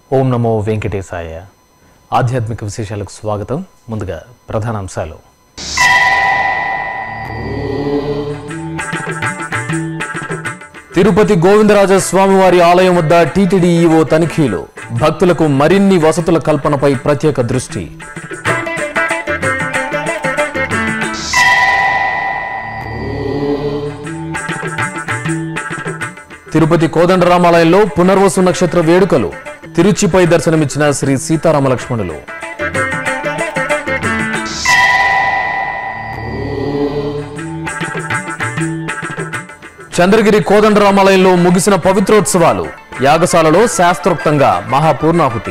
ఓం నమో వెంకటేశాయ ఆధ్యాత్మిక విశేషాలకు స్వాగతం ముందుగా ప్రధాన అంశాలు తిరుపతి గోవిందరాజ స్వామివారి ఆలయం వద్ద టీటీడీ ఈవో తనిఖీలు భక్తులకు మరిన్ని వసతుల కల్పనపై ప్రత్యేక దృష్టి తిరుపతి కోదండరామాలయంలో పునర్వసు నక్షత్ర వేడుకలు తిరుచిపై దర్శనమిచ్చిన శ్రీ సీతారామ లక్ష్మణులు చంద్రగిరి కోదండరామాలయంలో ముగిసిన పవిత్రోత్సవాలు యాగశాలలో శాస్త్రోక్తంగా మహాపూర్ణాహుతి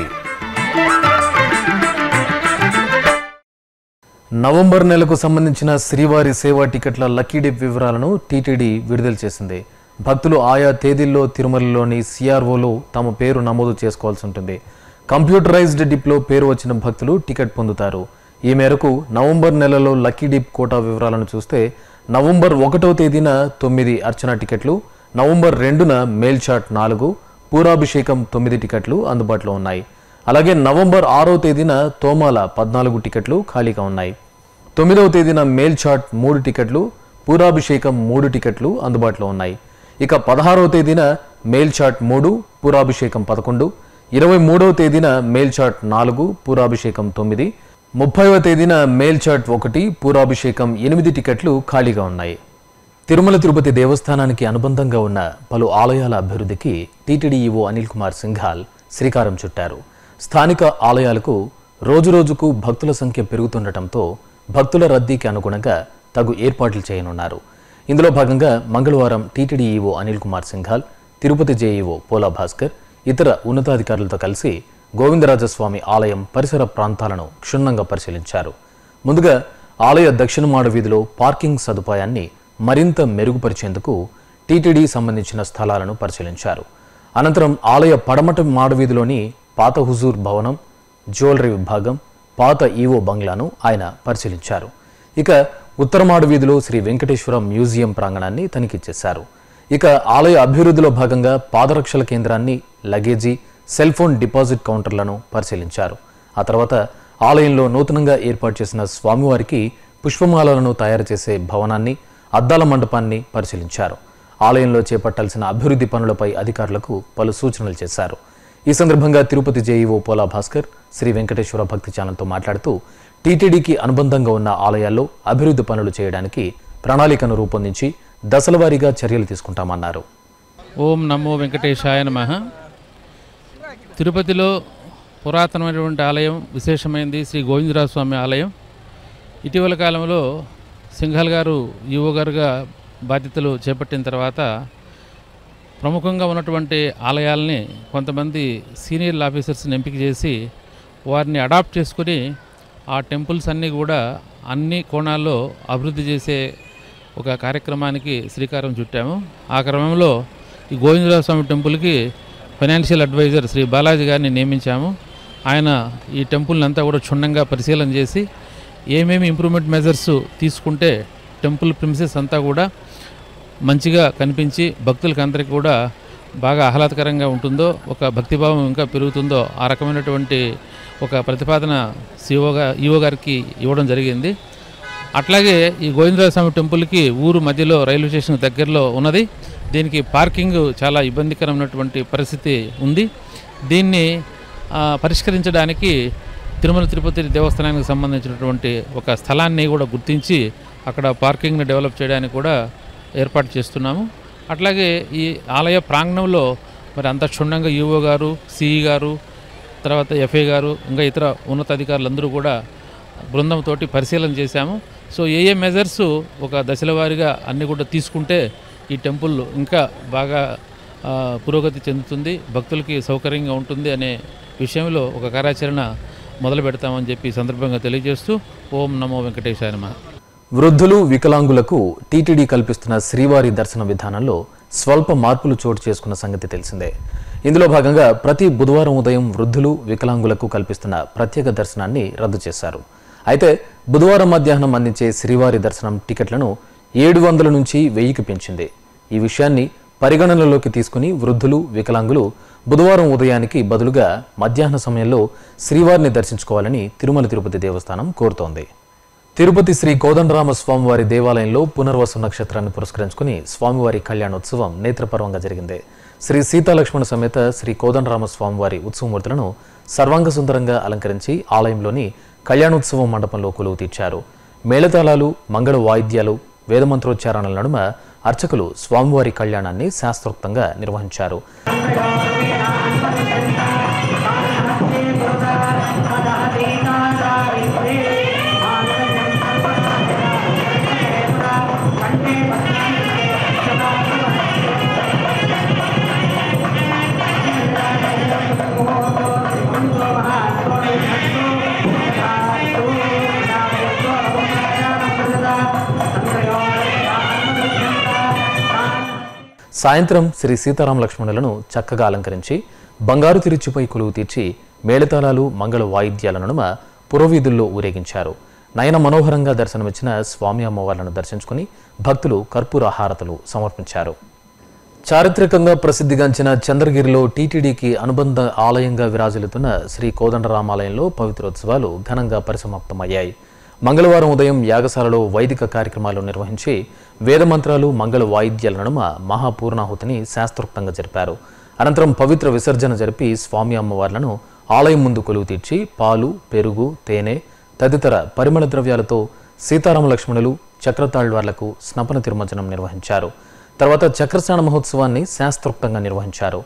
నవంబర్ నెలకు సంబంధించిన శ్రీవారి సేవా టికెట్ల లక్కీ డిప్ వివరాలను టీటీడీ విడుదల చేసింది భక్తులు ఆయా తేదీల్లో తిరుమలలోని సిఆర్ఓలో తమ పేరు నమోదు చేసుకోవాల్సి ఉంటుంది కంప్యూటరైజ్డ్ డిప్లో పేరు వచ్చిన భక్తులు టికెట్ పొందుతారు ఈ మేరకు నవంబర్ నెలలో లక్కీ డిప్ కోటా వివరాలను చూస్తే నవంబర్ ఒకటవ తేదీన తొమ్మిది అర్చన టికెట్లు నవంబర్ రెండున మేల్చాట్ నాలుగు పూరాభిషేకం తొమ్మిది టికెట్లు అందుబాటులో ఉన్నాయి అలాగే నవంబర్ ఆరో తేదీన తోమాల పద్నాలుగు టికెట్లు ఖాళీగా ఉన్నాయి తొమ్మిదవ తేదీన మేల్చాట్ మూడు టికెట్లు పూరాభిషేకం మూడు టికెట్లు అందుబాటులో ఉన్నాయి ఇక పదహారవ తేదీన మేల్చాట్ మూడు పూరాభిషేకం పదకొండు ఇరవై మూడవ తేదీన మేల్చాట్ నాలుగు పూరాభిషేకం తొమ్మిది ముప్పైవ తేదీన మేల్చాట్ ఒకటి పూరాభిషేకం ఎనిమిది టికెట్లు ఖాళీగా ఉన్నాయి తిరుమల తిరుపతి దేవస్థానానికి అనుబంధంగా ఉన్న పలు ఆలయాల అభివృద్ధికి టీటీడీ ఈవో అనిల్ కుమార్ సింఘాల్ శ్రీకారం చుట్టారు స్థానిక ఆలయాలకు రోజురోజుకు భక్తుల సంఖ్య పెరుగుతుండటంతో భక్తుల రద్దీకి అనుగుణంగా తగు ఏర్పాట్లు చేయనున్నారు ఇందులో భాగంగా మంగళవారం TTD EO Anil Kumar Singhal Tirupati JEO Pola Bhaskar ఇతర ఉన్నతాధికారులతో కలిసి గోవిందరాజస్వామి ఆలయం పరిసర ప్రాంతాలను క్షుణ్ణంగా పరిశీలించారు ముందుగా ఆలయ దక్షిణ మాడ వీధిలో పార్కింగ్ సదుపాయాన్ని మరింత మెరుగుపరిచేందుకు టీటీడీ సంబంధించిన స్థలాలను పరిశీలించారు అనంతరం ఆలయ పడమట మాడవీధిలోని పాత హుజూర్ భవనం జ్యువెలరీ విభాగం పాత ఈవో బంగ్లాను ఆయన పరిశీలించారు ఇక ఉత్తరమాడు వీధిలో శ్రీ వెంకటేశ్వర మ్యూజియం ప్రాంగణాన్ని తనిఖీ చేశారు ఇక ఆలయ అభివృద్ధిలో భాగంగా పాదరక్షల కేంద్రాన్ని లగేజీ సెల్ ఫోన్ డిపాజిట్ కౌంటర్లను పరిశీలించారు ఆ తర్వాత ఆలయంలో నూతనంగా ఏర్పాటు చేసిన స్వామివారికి పుష్పమాలలను తయారు చేసే భవనాన్ని అద్దాల మండపాన్ని పరిశీలించారు ఆలయంలో చేపట్టాల్సిన అభివృద్ధి పనులపై అధికారులకు పలు సూచనలు చేశారు ఈ సందర్భంగా తిరుపతి జేఈఓ పోలా భాస్కర్ శ్రీ వెంకటేశ్వర భక్తి ఛానల్తో మాట్లాడుతూ టీటీడీకి అనుబంధంగా ఉన్న ఆలయాల్లో అభివృద్ధి పనులు చేయడానికి ప్రణాళికను రూపొందించి దశలవారీగా చర్యలు తీసుకుంటామన్నారు ఓం నమో వెంకటేశాయ నమ తిరుపతిలో పురాతనమైనటువంటి ఆలయం విశేషమైనది శ్రీ గోవిందరాజ స్వామి ఆలయం ఇటీవల కాలంలో సింఘాల్ గారు ఈవో గారుగా బాధ్యతలు చేపట్టిన తర్వాత ప్రముఖంగా ఉన్నటువంటి ఆలయాల్ని కొంతమంది సీనియర్ ఆఫీసర్స్ని ఎంపిక చేసి వారిని అడాప్ట్ చేసుకుని ఆ టెంపుల్స్ అన్నీ కూడా అన్ని కోణాల్లో అభివృద్ధి చేసే ఒక కార్యక్రమానికి శ్రీకారం చుట్టాము ఆ క్రమంలో ఈ గోవిందరాజ స్వామి టెంపుల్కి ఫైనాన్షియల్ అడ్వైజర్ శ్రీ బాలాజీ గారిని నియమించాము ఆయన ఈ టెంపుల్ని అంతా కూడా క్షుణ్ణంగా పరిశీలన చేసి ఏమేమి ఇంప్రూవ్మెంట్ మెజర్స్ తీసుకుంటే టెంపుల్ ప్రిమిసెస్ అంతా కూడా మంచిగా కనిపించి భక్తులకి అందరికీ కూడా బాగా ఆహ్లాదకరంగా ఉంటుందో ఒక భక్తిభావం ఇంకా పెరుగుతుందో ఆ రకమైనటువంటి ఒక ప్రతిపాదన సిఓగా ఈఓ గారికి ఇవ్వడం జరిగింది అట్లాగే ఈ గోవిందరాజ స్వామి టెంపుల్కి ఊరు మధ్యలో రైల్వే స్టేషన్ దగ్గరలో ఉన్నది దీనికి పార్కింగ్ చాలా ఇబ్బందికరమైనటువంటి పరిస్థితి ఉంది దీన్ని ఆ, పరిష్కరించడానికి తిరుమల తిరుపతి దేవస్థానానికి సంబంధించినటువంటి ఒక స్థలాన్ని కూడా గుర్తించి అక్కడ పార్కింగ్ని డెవలప్ చేయడానికి కూడా ఏర్పాటు చేస్తున్నాము అట్లాగే ఈ ఆలయ ప్రాంగణంలో మరి అంత క్షుణ్ణంగా ఈఓ గారు సిఈ గారు తర్వాత ఎఫ్ఏ గారు ఇంకా ఇతర ఉన్నతాధికారులందరూ కూడా బృందంతో పరిశీలన చేశాము సో ఏ ఏ మెజర్స్ ఒక దశల వారీగా అన్ని కూడా తీసుకుంటే ఈ టెంపుల్ ఇంకా బాగా ఆ, పురోగతి చెందుతుంది భక్తులకి సౌకర్యంగా ఉంటుంది అనే విషయంలో ఒక కార్యాచరణ మొదలు పెడతామని చెప్పి ఈ సందర్భంగా తెలియజేస్తూ ఓం నమో వెంకటేశాయ నమః వృద్ధులు వికలాంగులకు టీటీడీ కల్పిస్తున్న శ్రీవారి దర్శన విధానంలో స్వల్ప మార్పులు చోటు చేసుకున్న సంగతి తెలిసిందే ఇందులో భాగంగా ప్రతి బుధవారం ఉదయం వృద్ధులు వికలాంగులకు కల్పిస్తున్న ప్రత్యేక దర్శనాన్ని రద్దు చేశారు అయితే బుధవారం మధ్యాహ్నం అందించే శ్రీవారి దర్శనం టికెట్లను ఏడు వందల నుంచి వెయ్యికి పెంచింది ఈ విషయాన్ని పరిగణనలోకి తీసుకుని వృద్ధులు వికలాంగులు బుధవారం ఉదయానికి బదులుగా మధ్యాహ్న సమయంలో శ్రీవారిని దర్శించుకోవాలని తిరుమల తిరుపతి దేవస్థానం కోరుతోంది తిరుపతి శ్రీ కోదండరామ స్వామివారి దేవాలయంలో పునర్వసు నక్షత్రాన్ని పురస్కరించుకుని స్వామివారి కళ్యాణోత్సవం నేత్రపర్వంగా జరిగింది శ్రీ సీతాలక్ష్మణ సమేత శ్రీ కోదండరామ స్వామివారి ఉత్సవమూర్తులను సర్వాంగ సుందరంగా అలంకరించి ఆలయంలోని కళ్యాణోత్సవం మండపంలో కొలువు తీర్చారు మేళతాళాలు మంగళ వాయిద్యాలు వేదమంత్రోచ్చారణల నడుమ అర్చకులు స్వామివారి కళ్యాణాన్ని శాస్త్రోక్తంగా నిర్వహించారు సాయంత్రం శ్రీ సీతారామ లక్ష్మణులను చక్కగా అలంకరించి బంగారు తిరుచిపై కొలువు తీర్చి మేళతాళాలు మంగళ వాయిద్యాల నడుమ పురవీధుల్లో ఊరేగించారు నయన మనోహరంగా దర్శనమిచ్చిన స్వామి అమ్మవార్లను దర్శించుకుని భక్తులు కర్పూర హారతలు సమర్పించారు చారిత్రకంగా ప్రసిద్ధిగాంచిన చంద్రగిరిలో టీటీడీకి అనుబంధ ఆలయంగా విరాజిల్లుతున్న శ్రీ కోదండరామాలయంలో పవిత్రోత్సవాలు ఘనంగా పరిసమాప్తమయ్యాయి మంగళవారం ఉదయం యాగశాలలో వైదిక కార్యక్రమాలు నిర్వహించి వేదమంత్రాలు మంగళ వాయిద్యాల నడుమ మహాపూర్ణాహుతిని శాస్త్రోక్తంగా జరిపారు అనంతరం పవిత్ర విసర్జన జరిపి స్వామి అమ్మవార్లను ఆలయం ముందు కొలువు తీర్చి పాలు పెరుగు తేనె తదితర పరిమళ ద్రవ్యాలతో సీతారామ లక్ష్మణులు చక్రతాళ్వార్లకు స్నపన తిరుమంజనం నిర్వహించారు తర్వాత చక్రస్నాన మహోత్సవాన్ని శాస్త్రోక్తంగా నిర్వహించారు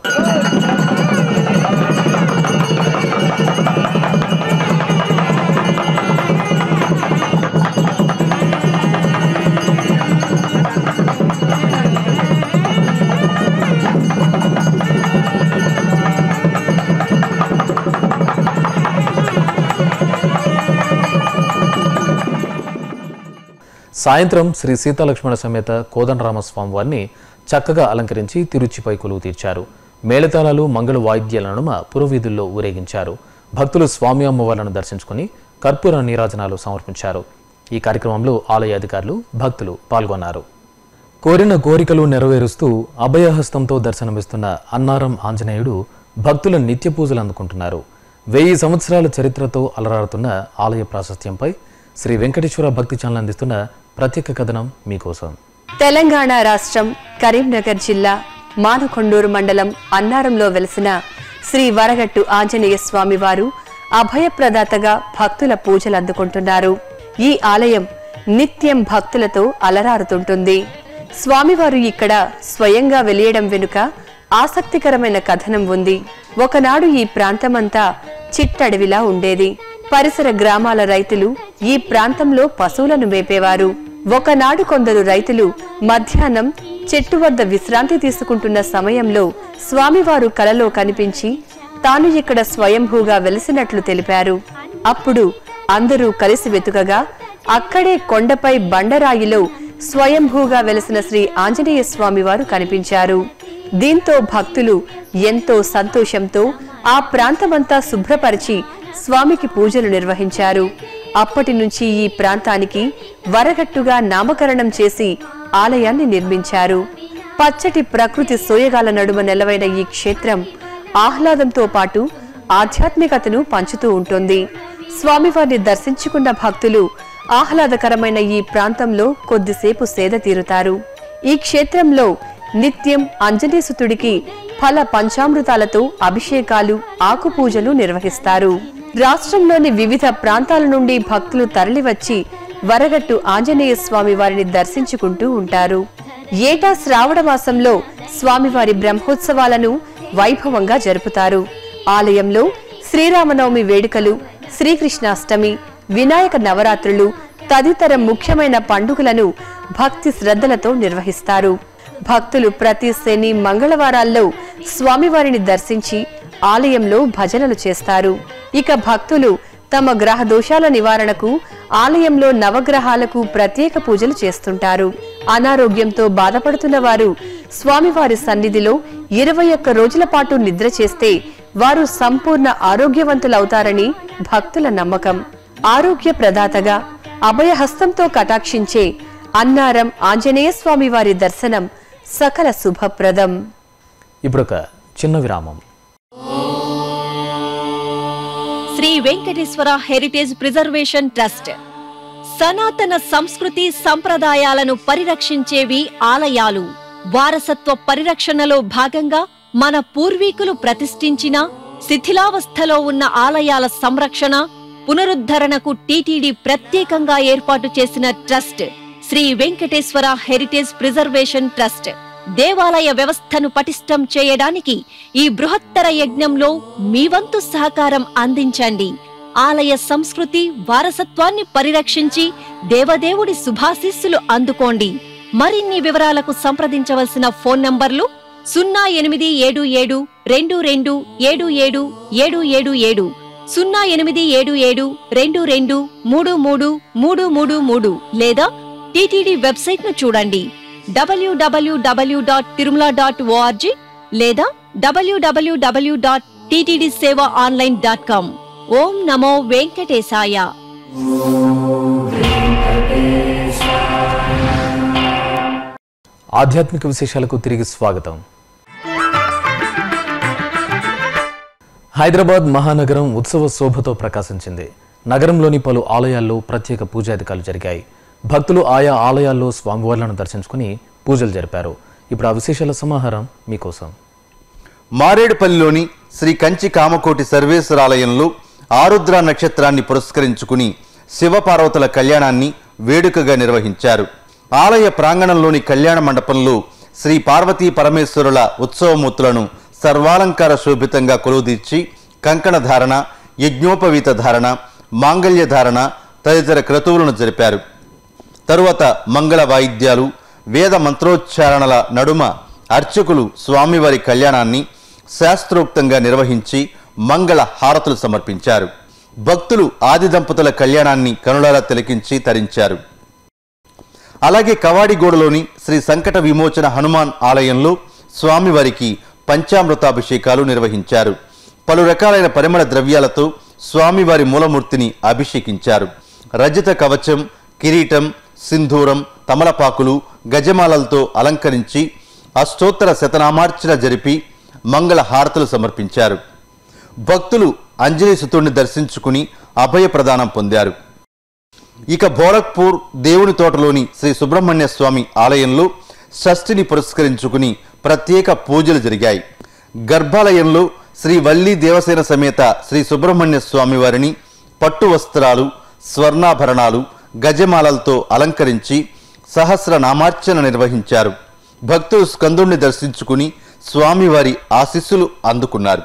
సాయంత్రం శ్రీ సీతాలక్ష్మణ సమేత కోదండరామస్వామి వారిని చక్కగా అలంకరించి తిరుచిపై కొలువు తీర్చారు మేళతాళాలు మంగళ వాయిద్యాల నడుమ పురవీధుల్లో ఊరేగించారు భక్తులు స్వామి అమ్మవార్లను దర్శించుకుని కర్పూర నీరాజనాలు సమర్పించారు ఈ కార్యక్రమంలో ఆలయ అధికారులు భక్తులు పాల్గొన్నారు కోరిన కోరికలు నెరవేరుస్తూ అభయహస్తంతో దర్శనమిస్తున్న అన్నారం ఆంజనేయుడు భక్తుల నిత్య పూజలు అందుకుంటున్నారు వెయ్యి సంవత్సరాల చరిత్రతో అలరాడుతున్న ఆలయ ప్రాశస్త్యంపై శ్రీ వెంకటేశ్వర భక్తి ఛానల్ అందిస్తున్న ప్రత్యేక కథనం మీకోసం తెలంగాణ రాష్ట్రం కరీంనగర్ జిల్లా మానకొండూరు మండలం అన్నారంలో వెలసిన శ్రీ వరగట్టు ఆంజనేయ స్వామి వారు అభయప్రదాతగా భక్తుల పూజలు అందుకుంటున్నారు ఈ ఆలయం నిత్యం భక్తులతో అలరారుతుంటుంది స్వామివారు ఇక్కడ స్వయంగా వెలియడం వెనుక ఆసక్తికరమైన కథనం ఉంది ఒకనాడు ఈ ప్రాంతమంతా చిట్టడవిలా ఉండేది పరిసర గ్రామాల రైతులు ఈ ప్రాంతంలో పశువులను మేపేవారు ఒకనాడు కొందరు రైతులు మధ్యాహ్నం చెట్టు వద్ద విశ్రాంతి తీసుకుంటున్న సమయంలో స్వామివారు కలలో కనిపించి తాను ఇక్కడ స్వయంభూగా వెలిసినట్లు తెలిపారు అప్పుడు అందరూ కలిసి వెతుకగా అక్కడే కొండపై బండరాయిలో స్వయంభూగా వెలిసిన శ్రీ ఆంజనేయ స్వామి వారు కనిపించారు దీంతో భక్తులు ఎంతో సంతోషంతో ఆ ప్రాంతమంతా శుభ్రపరిచి స్వామికి పూజలు నిర్వహించారు అప్పటి నుంచి ఈ ప్రాంతానికి వరగట్టుగా నామకరణం చేసి ఆలయాన్ని నిర్మించారు పచ్చటి ప్రకృతి సోయగాల నడుమ నెలవైన ఈ క్షేత్రం ఆహ్లాదంతో పాటు ఆధ్యాత్మికతను పంచుతూ ఉంటుంది స్వామివారిని దర్శించుకున్న భక్తులు ఆహ్లాదకరమైన ఈ ప్రాంతంలో కొద్దిసేపు సేద తీరుతారు ఈ క్షేత్రంలో నిత్యం అంజనేసుతుడికి ఫల పంచామృతాలతో అభిషేకాలు ఆకుపూజలు నిర్వహిస్తారు రాష్ట్రంలోని వివిధ ప్రాంతాల నుండి భక్తులు తరలివచ్చి వరగట్టు ఆంజనేయ స్వామి వారిని దర్శించుకుంటూ ఉంటారు ఏటా శ్రావణ మాసంలో స్వామివారి బ్రహ్మోత్సవాలను వైభవంగా జరుపుతారు ఆలయంలో శ్రీరామనవమి వేడుకలు శ్రీకృష్ణాష్టమి వినాయక నవరాత్రులు తదితర ముఖ్యమైన పండుగలను భక్తి శ్రద్ధలతో నిర్వహిస్తారు భక్తులు ప్రతి శని మంగళవారాల్లో స్వామివారిని దర్శించి ఆలయంలో భజనలు చేస్తారు ఇక భక్తులు తమ గ్రహ దోషాల నివారణకు ఆలయంలో నవగ్రహాలకు ప్రత్యేక పూజలు చేస్తుంటారు అనారోగ్యంతో బాధపడుతున్న వారు స్వామివారి సన్నిధిలో ఇరవై ఒక్క రోజుల పాటు నిద్ర చేస్తే వారు సంపూర్ణ ఆరోగ్యవంతులవుతారని భక్తుల నమ్మకం ఆరోగ్య ప్రదాతగా అభయహస్తంతో కటాక్షించే అన్నారం ఆంజనేయ స్వామి వారి దర్శనం సకల శుభప్రదం ఇప్పుడొక చిన్న విరామం Sri Venkateswara heritage preservation trust సనాతన సంస్కృతి సంప్రదాయాలను పరిరక్షించేవి ఆలయాలు వారసత్వ పరిరక్షణలో భాగంగా మన పూర్వీకులు ప్రతిష్ఠించిన శిథిలావస్థలో ఉన్న ఆలయాల సంరక్షణ పునరుద్ధరణకు టీటీడీ ప్రత్యేకంగా ఏర్పాటు చేసిన trust Sri Venkateswara heritage preservation trust దేవాలయ వ్యవస్థను పటిష్టం చేయడానికి ఈ బృహత్తర యజ్ఞంలో మీ వంతు సహకారం అందించండి ఆలయ సంస్కృతి వారసత్వాన్ని పరిరక్షించి దేవదేవుడి శుభాశీస్సులు అందుకోండి మరిన్ని వివరాలకు సంప్రదించవలసిన ఫోన్ నంబర్లు సున్నా ఎనిమిది ఏడు ఏడు రెండు రెండు ఏడు ఏడు ఏడు ఏడు ఏడు సున్నా ఎనిమిది ఏడు ఏడు రెండు రెండు మూడు మూడు మూడు మూడు మూడు లేదా టీటీడీ వెబ్సైట్ ను చూడండి WWW dot Tirumala dot ORG లేదా డబ్ల్యూడబ్ల్యూడబ్ల్యూ డాట్ టీటీడీ సేవ ఆన్లైన్ డాట్ కామ్ ఓం నమో వెంకటేశాయ ఆధ్యాత్మిక విశేషాలకు తిరిగి స్వాగతం హైదరాబాద్ మహానగరం ఉత్సవ శోభతో ప్రకాశించింది నగరంలోని పలు ఆలయాల్లో ప్రత్యేక పూజాధికారులు జరిగాయి భక్తులు ఆయా ఆలయాల్లో స్వామివార్లను దర్శించుకుని పూజలు జరిపారు ఇప్పుడు ఆ విశేషాల సమాహారం మీకోసం మారేడుపల్లిలోని శ్రీ కంచి కామకోటి సర్వేశ్వరాలయంలో ఆరుద్ర నక్షత్రాన్ని పురస్కరించుకుని శివపార్వతుల కళ్యాణాన్ని వేడుకగా నిర్వహించారు ఆలయ ప్రాంగణంలోని కళ్యాణ మండపంలో శ్రీ పార్వతీ పరమేశ్వరుల ఉత్సవమూర్తులను సర్వాలంకార శోభితంగా కొలువుదీర్చి కంకణ ధారణ యజ్ఞోపవీత ధారణ మాంగళ్య ధారణ తదితర క్రతువులను జరిపారు తరువాత మంగళ వాయిద్యాలు వేద మంత్రోచ్చారణల నడుమ అర్చకులు స్వామివారి కళ్యాణాన్ని శాస్త్రోక్తంగా నిర్వహించి మంగళ హారతులు సమర్పించారు భక్తులు ఆది దంపతుల కళ్యాణాన్ని కనులారా తిలకించి తరించారు అలాగే కవాడిగూడలోని శ్రీ సంకట విమోచన హనుమాన్ ఆలయంలో స్వామివారికి పంచామృతాభిషేకాలు నిర్వహించారు పలు రకాలైన పరిమళ ద్రవ్యాలతో స్వామివారి మూలమూర్తిని అభిషేకించారు రజత కవచం కిరీటం సింధూరం తమలపాకులు గజమాలలతో అలంకరించి అష్టోత్తర శతనామార్చన జరిపి మంగళ హారతులు సమర్పించారు భక్తులు అంజనీ సుతుడిని దర్శించుకుని అభయ ప్రదానం పొందారు ఇక బోరక్పూర్ దేవుని తోటలోని శ్రీ సుబ్రహ్మణ్య స్వామి ఆలయంలో షష్ఠిని పురస్కరించుకుని ప్రత్యేక పూజలు జరిగాయి గర్భాలయంలో శ్రీ వల్లి దేవసేన సమేత శ్రీ సుబ్రహ్మణ్య స్వామి వారిని పట్టు వస్త్రాలు స్వర్ణాభరణాలు గజమాలలతో అలంకరించి సహస్ర నామార్చన నిర్వహించారు భక్తులు స్కందుణ్ణి దర్శించుకుని స్వామివారి ఆశీస్సులు అందుకున్నారు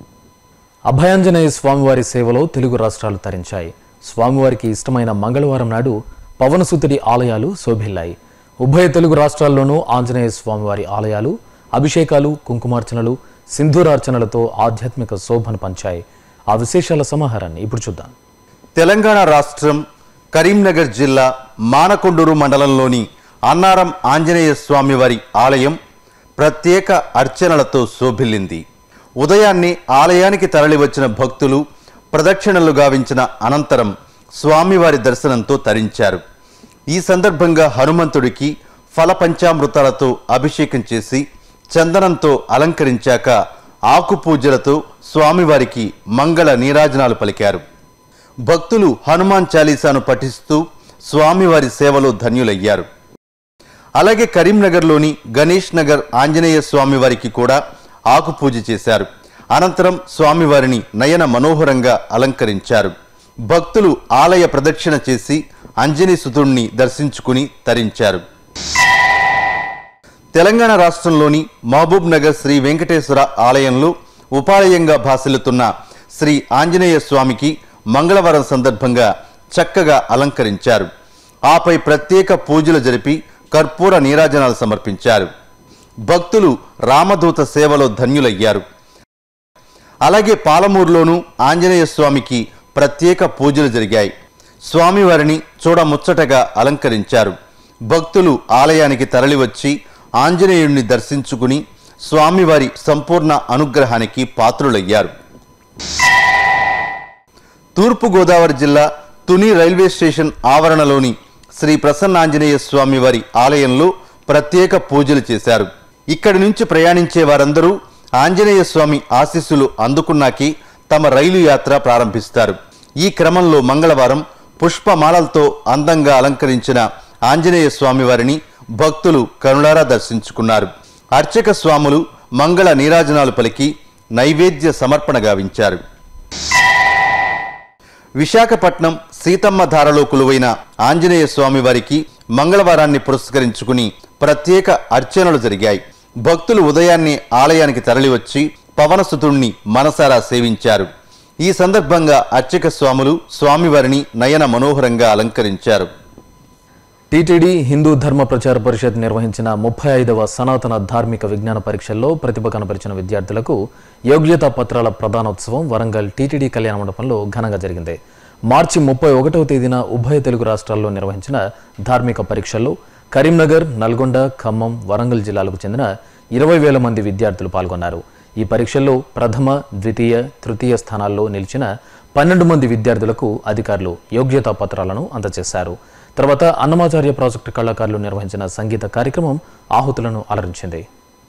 అభయాంజనేయ స్వామివారి సేవలో తెలుగు రాష్ట్రాలు తరించాయి స్వామివారికి ఇష్టమైన మంగళవారం నాడు పవనసుతుడి ఆలయాలు శోభిల్లాయి ఉభయ తెలుగు రాష్ట్రాల్లోనూ ఆంజనేయ స్వామివారి ఆలయాలు అభిషేకాలు కుంకుమార్చనలు సింధూరార్చనలతో ఆధ్యాత్మిక శోభను పంచాయి ఆ విశేషాల సమాహారాన్ని ఇప్పుడు చూద్దాం తెలంగాణ రాష్ట్రం కరీంనగర్ జిల్లా మానకొండూరు మండలంలోని అన్నారం ఆంజనేయ స్వామివారి ఆలయం ప్రత్యేక అర్చనలతో శోభిల్లింది ఉదయాన్నే ఆలయానికి తరలివచ్చిన భక్తులు ప్రదక్షిణలు గావించిన అనంతరం స్వామివారి దర్శనంతో తరించారు ఈ సందర్భంగా హనుమంతుడికి ఫల పంచామృతాలతో అభిషేకం చేసి చందనంతో అలంకరించాక ఆకు పూజలతో స్వామివారికి మంగళ నీరాజనాలు పలికారు భక్తులు హనుమాన్ చాలీసాను పఠిస్తూ స్వామివారి సేవలో ధన్యులయ్యారు అలాగే కరీంనగర్లోని గణేష్ నగర్ ఆంజనేయ స్వామివారికి కూడా ఆకు పూజ చేశారు అనంతరం స్వామివారిని నయన మనోహరంగా అలంకరించారు భక్తులు ఆలయ ప్రదక్షిణ చేసి అంజనీ సుతుణ్ణి దర్శించుకుని తరించారు తెలంగాణ రాష్ట్రంలోని మహబూబ్ నగర్ శ్రీ వెంకటేశ్వర ఆలయంలో ఉపాలయంగా భాసిల్లుతున్న శ్రీ ఆంజనేయ స్వామికి మంగళవారం సందర్భంగా చక్కగా అలంకరించారు ఆపై ప్రత్యేక పూజలు జరిపి కర్పూర నీరాజనాలు సమర్పించారు భక్తులు రామదూత సేవలో ధన్యులయ్యారు అలాగే పాలమూరులోనూ ఆంజనేయ స్వామికి ప్రత్యేక పూజలు జరిగాయి స్వామివారిని చూడముచ్చటగా అలంకరించారు భక్తులు ఆలయానికి తరలివచ్చి ఆంజనేయుణ్ణి దర్శించుకుని స్వామివారి సంపూర్ణ అనుగ్రహానికి పాత్రులయ్యారు తూర్పుగోదావరి జిల్లా తుని రైల్వే స్టేషన్ ఆవరణలోని శ్రీ ప్రసన్నాంజనేయ స్వామి వారి ఆలయంలో ప్రత్యేక పూజలు చేశారు ఇక్కడి నుంచి ప్రయాణించే వారందరూ ఆంజనేయ స్వామి ఆశీస్సులు అందుకున్నాకి తమ రైలు యాత్ర ప్రారంభిస్తారు ఈ క్రమంలో మంగళవారం పుష్పమాలలతో అందంగా అలంకరించిన ఆంజనేయ స్వామి వారిని భక్తులు కరుణారా దర్శించుకున్నారు అర్చక స్వాములు మంగళ నీరాజనాలు పలికి నైవేద్య సమర్పణ గావించారు విశాఖపట్నం సీతమ్మ ధారలో కొలువైన ఆంజనేయ స్వామి వారికి మంగళవారాన్ని పురస్కరించుకుని ప్రత్యేక అర్చనలు జరిగాయి భక్తులు ఉదయాన్నే ఆలయానికి తరలివచ్చి పవనసుతుణ్ణి మనసారా సేవించారు ఈ సందర్భంగా అర్చక స్వాములు స్వామివారిని నయన మనోహరంగా అలంకరించారు టీటీడీ హిందూ ధర్మ ప్రచార పరిషత్ నిర్వహించిన ముప్పై ఐదవ సనాతన ధార్మిక విజ్ఞాన పరీక్షల్లో ప్రతిభ కనపరిచిన విద్యార్థులకు యోగ్యతా పత్రాల ప్రధానోత్సవం వరంగల్ టీటీడీ కళ్యాణ మండపంలో ఘనంగా జరిగింది మార్చి ముప్పై ఒకటవ తేదీన ఉభయ తెలుగు రాష్ట్రాల్లో నిర్వహించిన ధార్మిక పరీక్షల్లో కరీంనగర్ నల్గొండ ఖమ్మం వరంగల్ జిల్లాలకు చెందిన ఇరవై వేల మంది విద్యార్థులు పాల్గొన్నారు ఈ పరీక్షల్లో ప్రథమ ద్వితీయ తృతీయ స్థానాల్లో నిలిచిన పన్నెండు మంది విద్యార్థులకు అధికారులు యోగ్యతా పత్రాలను అందజేశారు తర్వాత అన్నమాచార్య ప్రాజెక్టు కళాకారులు నిర్వహించిన సంగీత కార్యక్రమం ఆహుతులను అలరించింది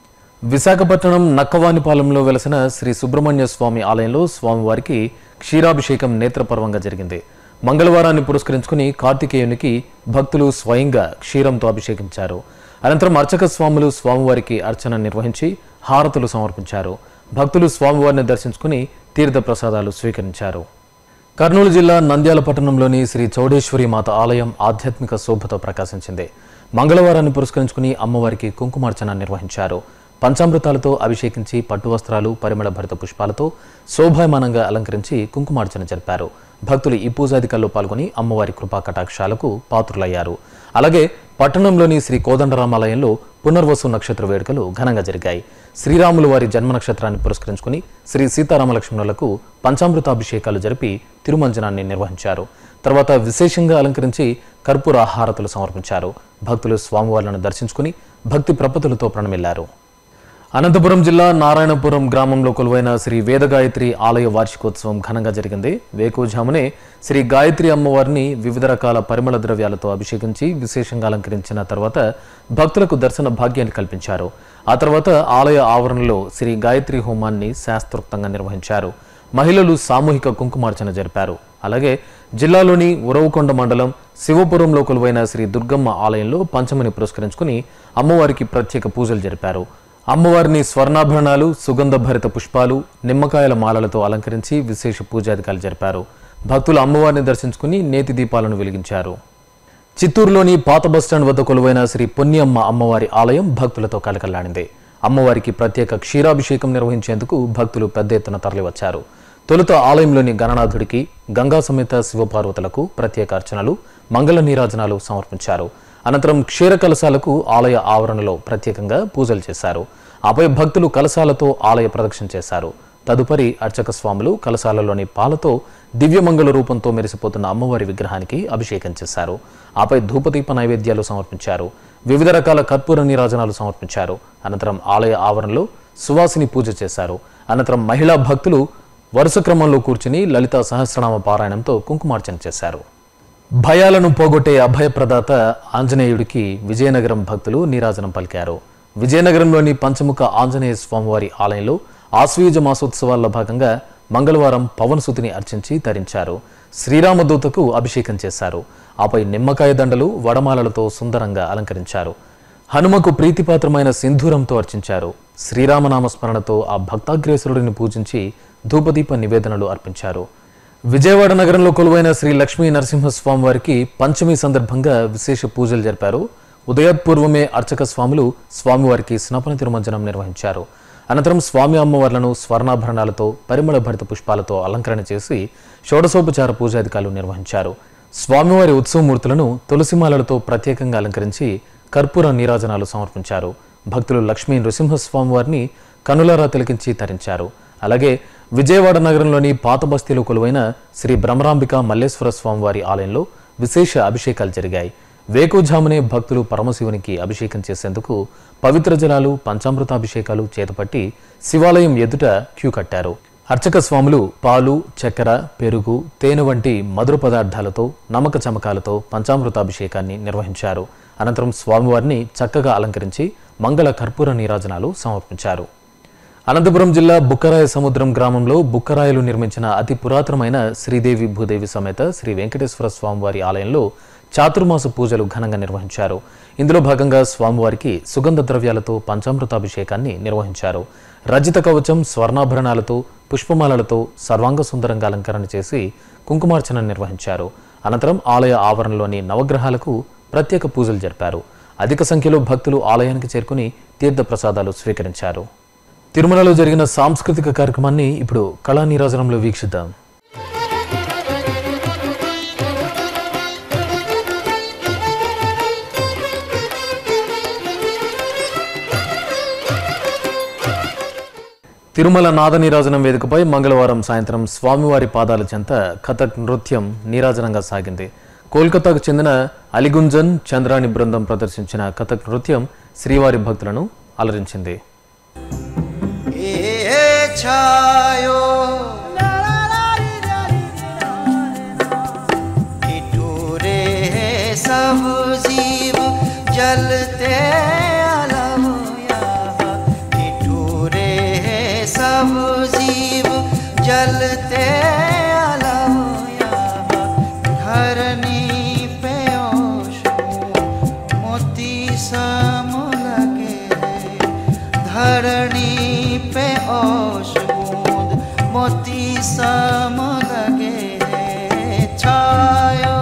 విశాఖపట్నం నక్కవానిపాలెంలో వెలసిన శ్రీ సుబ్రహ్మణ్య స్వామి ఆలయంలో స్వామివారికి క్షీరాభిషేకం నేత్రపర్వంగా జరిగింది మంగళవారాన్ని పురస్కరించుకుని కార్తికేయునికి భక్తులు స్వయంగా క్షీరంతో అభిషేకించారు అనంతరం అర్చక స్వాములు స్వామివారికి అర్చన నిర్వహించి హారతులు సమర్పించారు భక్తులు స్వామివారిని దర్శించుకుని తీర్థ ప్రసాదాలు స్వీకరించారు కర్నూలు జిల్లా నంద్యాల పట్టణంలోని శ్రీ చౌడేశ్వరి మాత ఆలయం ఆధ్యాత్మిక శోభతో ప్రకాశించింది మంగళవారాన్ని పురస్కరించుకుని అమ్మవారికి కుంకుమార్చన నిర్వహించారు పంచామృతాలతో అభిషేకించి పట్టు వస్త్రాలు పరిమళ భరిత పుష్పాలతో శోభాయమానంగా అలంకరించి కుంకుమార్చన జరిపారు భక్తులు ఈ పూజాధికాల్లో పాల్గొని అమ్మవారి కృపా కటాక్షాలకు పాత్రులయ్యారు అలాగే పట్టణంలోని శ్రీ కోదండరామాలయంలో పునర్వసు నక్షత్ర వేడుకలు ఘనంగా జరిగాయి శ్రీరాములు వారి జన్మ నక్షత్రాన్ని పురస్కరించుకుని శ్రీ సీతారామలక్ష్మణులకు పంచామృతాభిషేకాలు జరిపి తిరుమంజనాన్ని నిర్వహించారు తర్వాత విశేషంగా అలంకరించి కర్పూర ఆహారతులు సమర్పించారు భక్తులు స్వామివార్లను దర్శించుకుని భక్తి ప్రపతులతో ప్రణమిల్లారు అనంతపురం జిల్లా నారాయణపురం గ్రామంలో కొలువైన శ్రీ వేదగాయత్రి ఆలయ వార్షికోత్సవం ఘనంగా జరిగింది వేకువజామునే శ్రీ గాయత్రి అమ్మవారిని వివిధ రకాల పరిమళ ద్రవ్యాలతో అభిషేకించి విశేషంగా అలంకరించిన తర్వాత భక్తులకు దర్శన భాగ్యాన్ని కల్పించారు ఆ తర్వాత ఆలయ ఆవరణలో శ్రీ గాయత్రి హోమాన్ని శాస్త్రోక్తంగా నిర్వహించారు మహిళలు సామూహిక కుంకుమార్చన జరిపారు అలాగే జిల్లాలోని ఉరవకొండ మండలం శివపురంలో కొలువైన శ్రీ దుర్గమ్మ ఆలయంలో పంచమిని పురస్కరించుకుని అమ్మవారికి ప్రత్యేక పూజలు జరిపారు అమ్మవారిని స్వర్ణాభరణాలు సుగంధ భరిత పుష్పాలు నిమ్మకాయల మాలలతో అలంకరించి విశేష పూజాధికారులు జరిపారు భక్తులు అమ్మవారిని దర్శించుకుని నేతి దీపాలను వెలిగించారు చిత్తూరులోని పాత బస్టాండ్ వద్ద కొలువైన శ్రీ పొన్నియమ్మ అమ్మవారి ఆలయం భక్తులతో కలకల్లాడింది అమ్మవారికి ప్రత్యేక క్షీరాభిషేకం నిర్వహించేందుకు భక్తులు పెద్ద ఎత్తున తరలివచ్చారు తొలుత ఆలయంలోని గణనాథుడికి గంగా సమేత శివపార్వతులకు ప్రత్యేక అర్చనలు మంగళ నీరాజనాలు సమర్పించారు అనంతరం క్షీర కలశాలకు ఆలయ ఆవరణలో ప్రత్యేకంగా పూజలు చేశారు ఆపై భక్తులు కలశాలతో ఆలయ ప్రదక్షిణ చేశారు తదుపరి అర్చక స్వాములు కలశాలలోని పాలతో దివ్యమంగళ రూపంతో మెరిసిపోతున్న అమ్మవారి విగ్రహానికి అభిషేకం చేశారు ఆపై ధూపదీప నైవేద్యాలు సమర్పించారు వివిధ రకాల కర్పూర నీరాజనాలు సమర్పించారు అనంతరం ఆలయ ఆవరణలో సువాసిని పూజ చేశారు అనంతరం మహిళా భక్తులు వరుస క్రమంలో కూర్చుని లలిత సహస్రనామ పారాయణంతో కుంకుమార్చన చేశారు భయాలను పోగొట్టే అభయప్రదాత ఆంజనేయుడికి విజయనగరం భక్తులు నీరాజనం పలికారు విజయనగరంలోని పంచముఖ ఆంజనేయ స్వామివారి ఆలయంలో ఆశ్వీజ మాసోత్సవాల్లో భాగంగా మంగళవారం పవనసుతిని అర్చించి తరించారు శ్రీరామదూతకు అభిషేకం చేశారు ఆపై నిమ్మకాయ దండలు వడమాలలతో సుందరంగా అలంకరించారు హనుమకు ప్రీతిపాత్రమైన సింధూరంతో అర్చించారు శ్రీరామనామ స్మరణతో ఆ భక్తాగ్రేసురుడిని పూజించి ధూపదీప నివేదనలు అర్పించారు విజయవాడ నగరంలో కొలువైన శ్రీ లక్ష్మీ నరసింహస్వామి వారికి పంచమి సందర్భంగా విశేష పూజలు జరిపారు ఉదయాత్పూర్వమే అర్చక స్వాములు స్వామివారికి స్నపన తిరుమంజనం నిర్వహించారు అనంతరం స్వామి అమ్మవార్లను స్వర్ణాభరణాలతో పరిమళ భరిత పుష్పాలతో అలంకరణ చేసి షోడశోపచార పూజాధికారులు నిర్వహించారు స్వామివారి ఉత్సవమూర్తులను తులసిమాలలతో ప్రత్యేకంగా అలంకరించి కర్పూర నీరాజనాలు సమర్పించారు భక్తులు లక్ష్మీ నృసింహస్వామి వారిని కనులారా తిలకించి తరించారు అలాగే విజయవాడ నగరంలోని పాత బస్తీలో కొలువైన శ్రీ బ్రహ్మరాంబిక మల్లేశ్వర స్వామివారి ఆలయంలో విశేష అభిషేకాలు జరిగాయి వేకుజామునే భక్తులు పరమశివునికి అభిషేకం చేసేందుకు పవిత్ర జలాలు పంచామృతాభిషేకాలు చేతపట్టి శివాలయం ఎదుట క్యూ కట్టారు అర్చక స్వాములు పాలు చక్కెర పెరుగు తేనె వంటి మధుర పదార్థాలతో నమక చమకాలతో పంచామృతాభిషేకాన్ని నిర్వహించారు అనంతరం స్వామివారిని చక్కగా అలంకరించి మంగళ కర్పూర నీరాజనాలు సమర్పించారు అనంతపురం జిల్లా బుక్కరాయ సముద్రం గ్రామంలో బుక్కరాయలు నిర్మించిన అతి పురాతనమైన శ్రీదేవి భూదేవి సమేత శ్రీ వెంకటేశ్వర స్వామివారి ఆలయంలో చాతుర్మాస పూజలు ఘనంగా నిర్వహించారు ఇందులో భాగంగా స్వామివారికి సుగంధ ద్రవ్యాలతో పంచామృతాభిషేకాన్ని నిర్వహించారు రజిత కవచం స్వర్ణాభరణాలతో పుష్పమాలలతో సర్వాంగ సుందరంగా అలంకరణ చేసి కుంకుమార్చన నిర్వహించారు అనంతరం ఆలయ ఆవరణలోని నవగ్రహాలకు ప్రత్యేక పూజలు జరిపారు అధిక సంఖ్యలో భక్తులు ఆలయానికి చేరుకుని తీర్థ ప్రసాదాలు స్వీకరించారు తిరుమలలో జరిగిన సాంస్కృతిక కార్యక్రమాన్ని ఇప్పుడు కళా నీరాజనంలో వీక్షిద్దాం తిరుమల నాద నీరాజనం వేదికపై మంగళవారం సాయంత్రం స్వామివారి పాదాల చెంత కథక్ నృత్యం నీరాజనంగా సాగింది కోల్కతాకు చెందిన అలిగుంజన్ చంద్రాణి బృందం ప్రదర్శించిన కథక్ నృత్యం శ్రీవారి భక్తులను అలరించింది ए छायो ठिठुरे सब जीव जलते अलमुया ठिठुरे सब जीव जलते अलमुया धरनी पे ओशो मोती सम लगे धरणी पे ओश बूंद मोती सम लगे छायो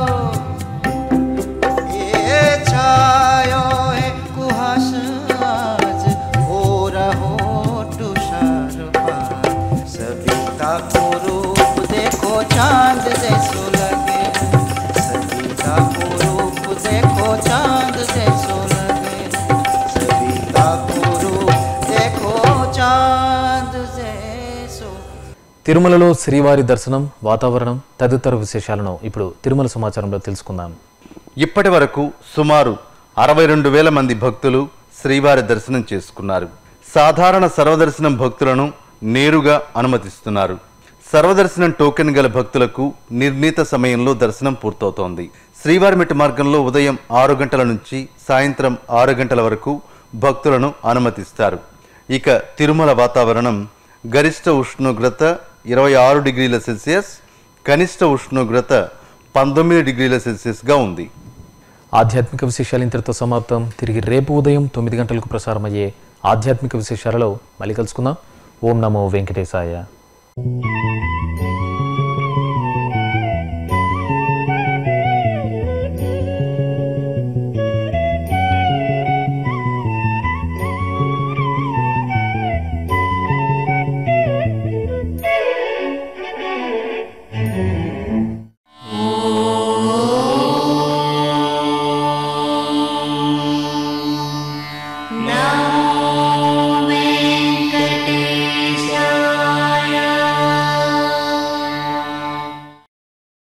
ये छायो है कुहास आज हो रहो तुषार पार सविता को रूप देखो चांद जैसो लगे सविता को रूप देखो चांद जैसो लगे सविता को रूप देखो चांद जैसो తిరుమలలో శ్రీవారి దర్శనం వాతావరణం తదితర విశేషాలను ఇప్పుడు తిరుమల సమాచారంలో తెలుసుకుందాం ఇప్పటి వరకు సుమారు అరవై రెండు వేల మంది భక్తులు శ్రీవారి దర్శనం చేసుకున్నారు సాధారణ సర్వదర్శనం భక్తులను నేరుగా అనుమతిస్తున్నారు సర్వదర్శనం టోకెన్ గల భక్తులకు నిర్ణీత సమయంలో దర్శనం పూర్తవుతోంది శ్రీవారి మెట్టు మార్గంలో ఉదయం ఆరు గంటల నుంచి సాయంత్రం ఆరు గంటల వరకు భక్తులను అనుమతిస్తారు ఇక తిరుమల వాతావరణం గరిష్ట ఉష్ణోగ్రత ఇరవై ఆరు డిగ్రీల సెల్సియస్ కనిష్ట ఉష్ణోగ్రత పంతొమ్మిది డిగ్రీల సెల్సియస్గా ఉంది ఆధ్యాత్మిక విశేషాలు ఇంతటితో సమాప్తం తిరిగి రేపు ఉదయం తొమ్మిది గంటలకు ప్రసారమయ్యే ఆధ్యాత్మిక విశేషాలలో మళ్ళీ కలుసుకుందాం ఓం నమో వెంకటేశాయ